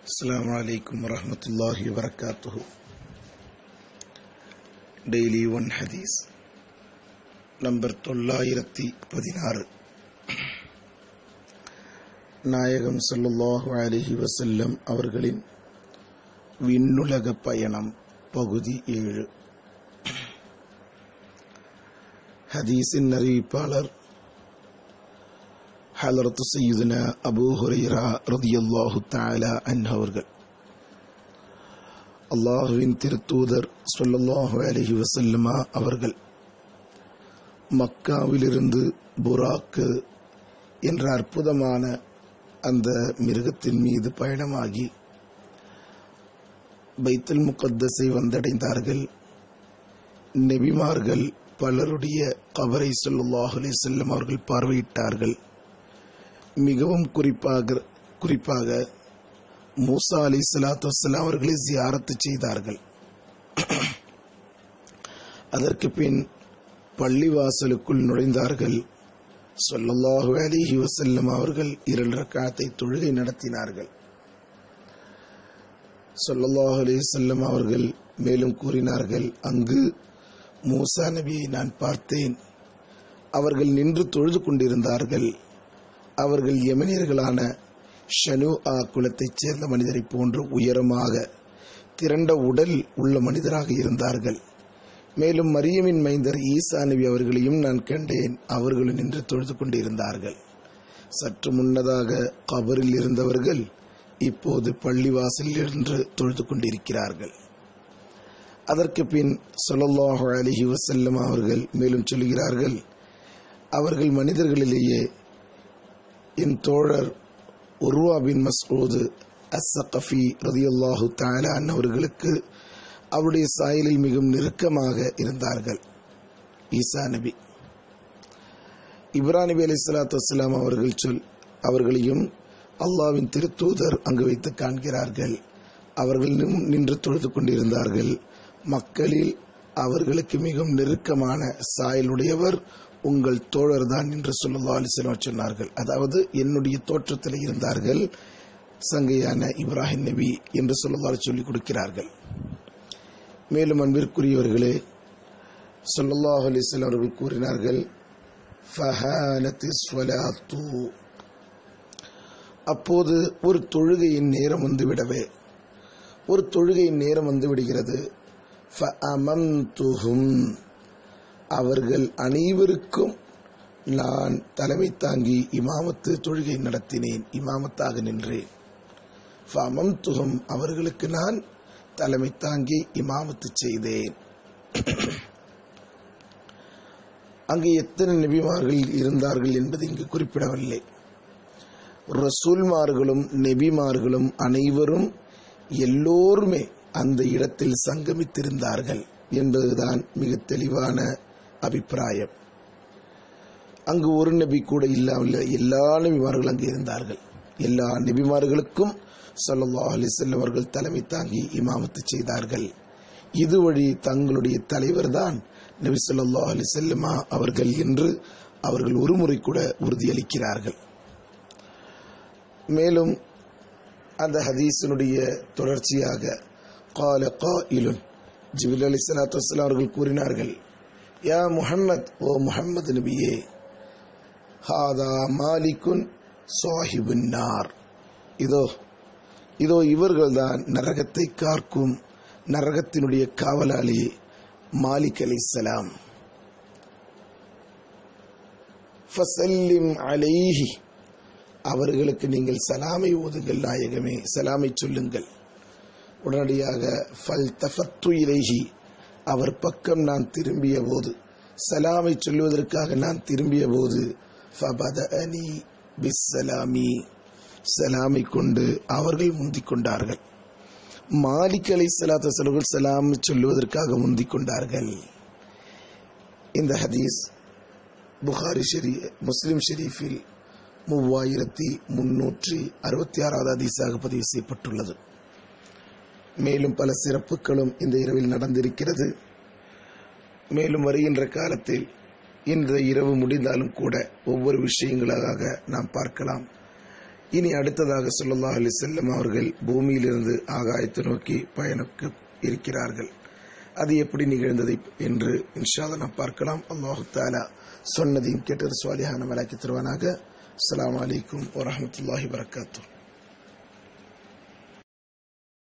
السلام عليكم ورحمة الله وبركاته daily one ஹதீஸ் number தொள்ளாயிரத்தி பதினாறு நாயகம் ஸல்லல்லாஹு அலைஹி வஸல்லம் அவர்களின் விண்ணுலக பயணம் பகுதி ஏழு ஹதீஸின் அறிவிப்பாளர் ஹலரத்து சையுதுனா அபூ ஹுரைரா ரதியல்லாஹு தஆலா அன்ஹு அவர்கள் அல்லாஹுவின் திருத்தூதர் ஸல்லல்லாஹு அலைஹி வஸல்லமா அவர்கள் மக்காவிலிருந்து புராக்கு என்ற அற்புதமான அந்த மிருகத்தின் மீது பயணமாகி பைத்துல் முகத்தஸை வந்தடைந்தார்கள் நெபிமார்கள் பலருடைய கபரை ஸல்லல்லாஹு அலைஹி வஸல்லம் அவர்கள் பார்வையிட்டார்கள் மிகவும் குறிப்பாக குறிப்பாக மூசா அலி சலாத்து வசலாம் அவர்களை ஜியாரத்து செய்தார்கள் அதற்கு பின் பள்ளிவாசலுக்குள் நுழைந்தார்கள் சொல்லல்லாஹு அலிஹி வசல்லம் அவர்கள் இரண்டு ரக்காத்தை தொழுகை நடத்தினார்கள் சொல்லல்லாஹு அலி வசல்லம் அவர்கள் மேலும் கூறினார்கள் அங்கு மூசா நபியை நான் பார்த்தேன் அவர்கள் நின்று தொழுது கொண்டிருந்தார்கள் அவர்கள் யமனியர்களான ஷனு ஆ குலத்தைச் சேர்ந்த மனிதரை போன்று உயரமாக திரண்ட உடல் உள்ள மனிதராக இருந்தார்கள் மேலும் மரியமின் மைந்தர் ஈசா நபி அவர்களையும் நான் கண்டேன் அவர்களும் நின்று தொழுது கொண்டிருந்தார்கள் சற்று முன்னதாக கபரில் இருந்தவர்கள் இப்போது பள்ளிவாசலில் இருந்து தொழுது கொண்டிருக்கிறார்கள் அதற்கு பின் சொல்லல்லாஹு அலிஹி வசல்லம் அவர்கள் மேலும் சொல்கிறார்கள் அவர்கள் மனிதர்களிலேயே என் தோழர் உருவா பின் மஸ்ரூது அஸ்ஸகஃபி ரதியல்லாஹு தாலா அவர்களுக்கு அவருடைய சாயலில் மிகவும் நெருக்கமாக இருந்தார்கள் ஈசா நபி இப்ரா நபி அலி சலாத்து வலாம் அவர்கள் சொல் அவர்களையும் அல்லாவின் திருத்தூதர் அங்கு வைத்து காண்கிறார்கள் அவர்கள் நின்று தொழுது கொண்டிருந்தார்கள் மக்களில் அவர்களுக்கு மிகவும் நெருக்கமான சாயலுடையவர் உங்கள் தோழர் தான் என்று சொல்லல்லா அலிஸ்லாம் சொன்னார்கள் அதாவது என்னுடைய தோற்றத்தில் இருந்தார்கள் சங்கையான இப்ராஹிம் நபி என்று சொல்லல்லா சொல்லிக் கொடுக்கிறார்கள் மேலும் அன்பிற்குரியவர்களே சொல்லல்லாஹ் அலிஸ்லாம் அவர்கள் கூறினார்கள் அப்போது ஒரு தொழுகையின் நேரம் வந்துவிடவே ஒரு தொழுகையின் நேரம் வந்து விடுகிறது அவர்கள் அனைவருக்கும் நான் தலைமை தாங்கி இமாமத்து தொழுகை நடத்தினேன் இமாமத்தாக நின்றேன் ஃபமம் துகம் அவர்களுக்கு நான் தலைமை தாங்கி இமாமத்து செய்தேன் அங்கு எத்தனை நெபிமார்கள் இருந்தார்கள் என்பது இங்கு குறிப்பிடவில்லை ரசூல்மார்களும் நெபிமார்களும் அனைவரும் எல்லோருமே அந்த இடத்தில் சங்கமித்திருந்தார்கள் என்பதுதான் மிக தெளிவான அபிப்பிராயம் அங்கு ஒரு நபி கூட இல்லாமல் எல்லா நபிமார்கள் அங்கு இருந்தார்கள் எல்லா நபிமார்களுக்கும் சொல்லல்லா அலிசல்லம் அவர்கள் தலைமை தாங்கி இமாமத்து செய்தார்கள் இது வழி தங்களுடைய தலைவர் தான் நபி சொல்லா அலிசல்லமா அவர்கள் என்று அவர்கள் ஒருமுறை கூட உறுதியளிக்கிறார்கள் மேலும் அந்த ஹதீஸினுடைய தொடர்ச்சியாக கால கா இலுன் ஜிபில் அலி சலாத்து வலாம் அவர்கள் கூறினார்கள் யா முஹம்மத் ஓ முஹம்மது நபியே ஹாதா மாலிகுன் சாஹிபுன் நார் இதோ இதோ இவர்கள்தான் நரகத்தை காக்கும் நரகத்தினுடைய காவலாளி மாலிக் அலி சலாம் ஃபசல்லிம் அலைஹி அவர்களுக்கு நீங்கள் சலாமை ஓதுங்கள் நாயகமே சலாமை சொல்லுங்கள் உடனடியாக ஃபல் தஃபத்து இலைஹி அவர் பக்கம் நான் திரும்பிய போது சலாமை சொல்லுவதற்காக நான் திரும்பிய போது ஃபபதஅனி பிஸ்ஸலாமி சலாமை கொண்டு அவர்கள் முந்திக் கொண்டார்கள் மாலிக் அலை சலாத்த செலவுகள் சலாம் சொல்லுவதற்காக முந்திக் கொண்டார்கள் இந்த ஹதீஸ் புகாரி ஷெரி முஸ்லிம் ஷெரீஃபில் மூவாயிரத்தி முன்னூற்றி அறுபத்தி ஆறாவது ஹதீஸாக பதிவு செய்யப்பட்டுள்ளது மேலும் பல சிறப்புகளும் இந்த இரவில் நடந்திருக்கிறது மேலும் வருகின்ற காலத்தில் இந்த இரவு முடிந்தாலும் கூட ஒவ்வொரு விஷயங்களாக நாம் பார்க்கலாம் இனி அடுத்ததாக ஸல்லல்லாஹு அலைஹி வஸல்லம் அவர்கள் பூமியிலிருந்து ஆகாயத்தை நோக்கி பயணிக்க இருக்கிறார்கள் அது எப்படி நிகழ்ந்தது என்று இன்ஷால்லா நாம் பார்க்கலாம் அல்லாஹு தாலா சொன்னதையும் கேட்டு சுவாலியான மலாக்கி தருவானாக அஸ்ஸலாமு அலைக்கும் வரஹ்மத்துல்லாஹி வரகாத்துஹ்